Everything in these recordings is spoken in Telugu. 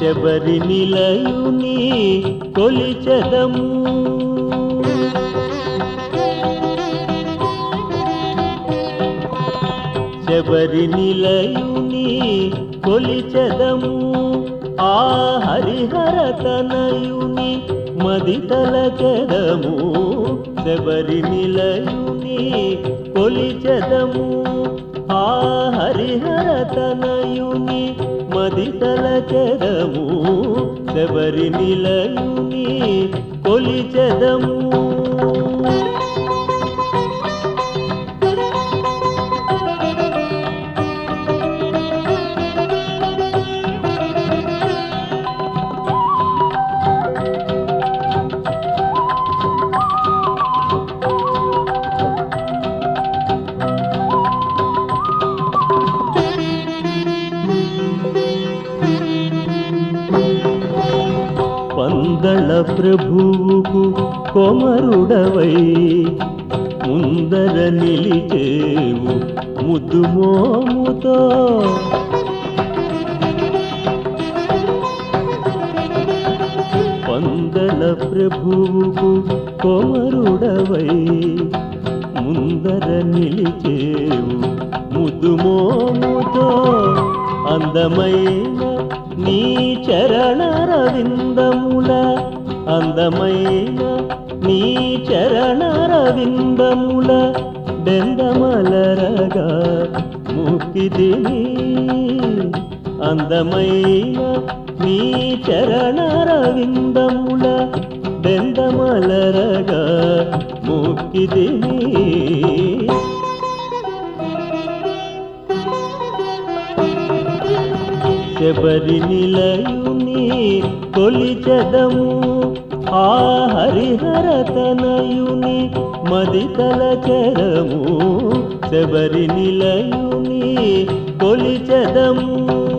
శబరి నిలయుని కొలిచెదము శబరి నిలయుని కొలిచెదము ఆ హరిహర తనయుని మదితల చెదము శబరి నిలయుని కొలిచెదము ఆ హరిహర తనయుని మదితల చెదము శబరి నిలయుని కొలిచెదము పందళ ప్రభువుకు కొమరుడవై ముందర నిలిచేవు ముద్దు మోముతో పందళ ప్రభువుకు కొమరుడవై ముందర నిలిచేవు ముద్దు మోముతో అందమైన నీ చరణ రవిందముల అందమైన నీ చరణ రవిందముల బెందమలరగా ముక్కిదిని అందమైన నీ చరణ రవిందముల బెందమలరగా ముక్కిదిని శబరి నిలయుని కొలిచెదము ఆ హరిహర తనయుని మదితల చెరము శబరి నిలయుని కొలిచెదము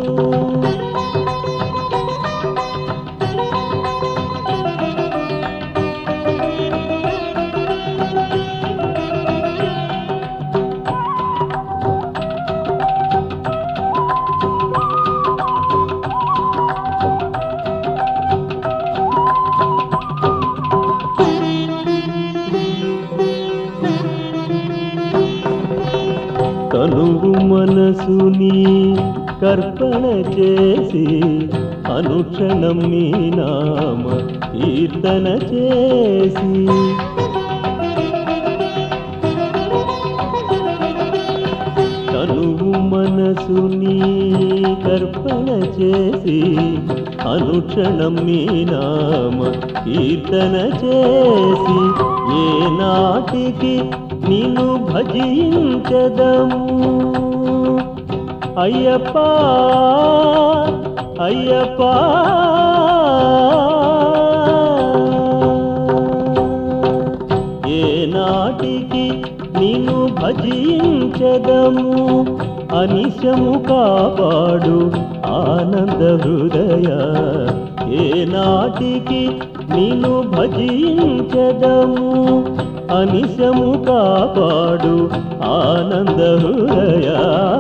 కనువు మనసుని కర్పణ చేసి అనుక్షణం నీ నామ కీర్తన చేసి కనువు మనసుని కర్పణ చేసి అనుక్షణం నీ నామ కీర్తన చేసి ఏ నాటికి నిన్ను భజించదము అయ్యప్ప అయ్యప్ప ఏ నాటికి నిన్ను భజించదము అనిశము కాపాడు ఆనంద హృదయ ఏ నాటికి నిన్ను భజించదము అనిశము కాపాడు ఆనంద హృదయ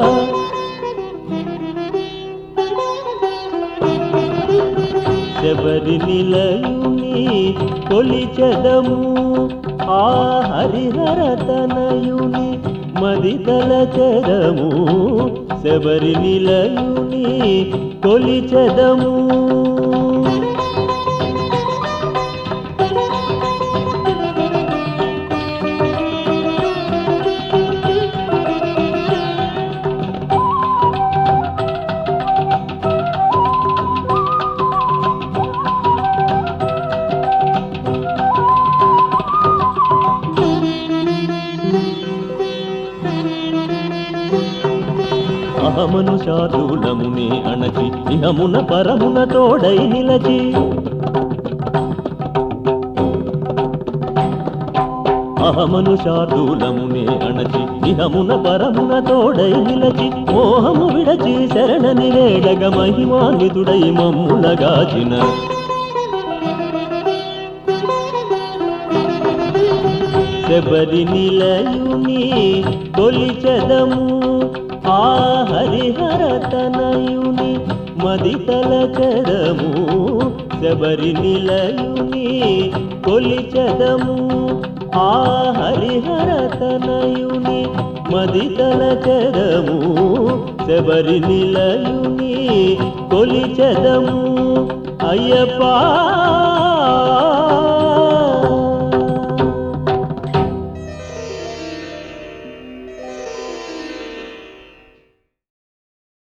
శబరి నిలయుని కొలిచెదము ఆ హరిహర తనయుని మదితల చెదము శబరి నిలయుని కొలిచెదము అహమను శాతులమునే అణచి ఇహమున పరమున తోడై నిలచి అహమను శాతులమునే అణచి ఇహమున పరమున తోడై నిలచి మోహము విడచి శరణని వేడగ మహిమానితుడై మమ్ములగాచిన శబరి నిలయుని కొలిచెదము ఆ హరిహర తనయుని మది తలచదము శబరి నిలయుని కొలిచదము ఆ హరిహర తనయుని మది తలచదము శబరి నిలయుని కొలిచదము అయ్యప్ప